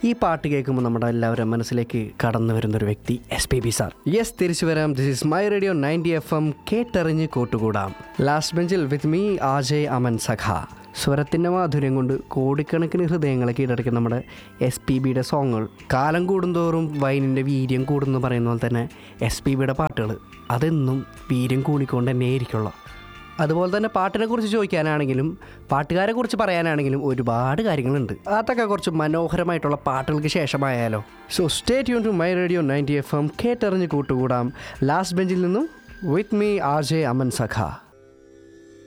ഈ പാട്ട് കേൾക്കുമ്പോൾ നമ്മുടെ എല്ലാവരും മനസ്സിലേക്ക് കടന്നു വരുന്നൊരു വ്യക്തി S P B sir yes തിരിച്ചു വരാം this is my radio ninety F M കേട്ടറിഞ്ഞ് കൂട്ടുകൂടാം ലാസ്റ്റ് ബെഞ്ചിൽ വിത്ത് മീ ആജയ് അമൻ സഖ സ്വരത്തിൻ്റെ മാധുര്യം കൊണ്ട് കോടിക്കണക്കിന് ഹൃദയങ്ങളെ കീഴടക്കുന്ന നമ്മുടെ എസ് പി ബിയുടെ സോങ്ങുകൾ കാലം കൂടുന്തോറും വൈനിൻ്റെ വീര്യം കൂടുന്നു പറയുന്ന പോലെ തന്നെ എസ് പി ബിയുടെ പാട്ടുകൾ അതെന്നും വീര്യം കൂടിക്കൊണ്ട് തന്നെ ആയിരിക്കുള്ളൂ അതുപോലെ തന്നെ പാട്ടിനെ കുറിച്ച് ചോദിക്കാനാണെങ്കിലും പാട്ടുകാരെ കുറിച്ച് പറയാനാണെങ്കിലും ഒരുപാട് കാര്യങ്ങളുണ്ട് അതൊക്കെ കുറച്ച് മനോഹരമായിട്ടുള്ള പാട്ടുകൾക്ക് ശേഷമായാലോ so stay tune to my radio ninety F M കേട്ടറിഞ്ഞ് കൂട്ടുകൂടാം ലാസ്റ്റ് ബെഞ്ചിൽ നിന്നും with me R J Aman സഖ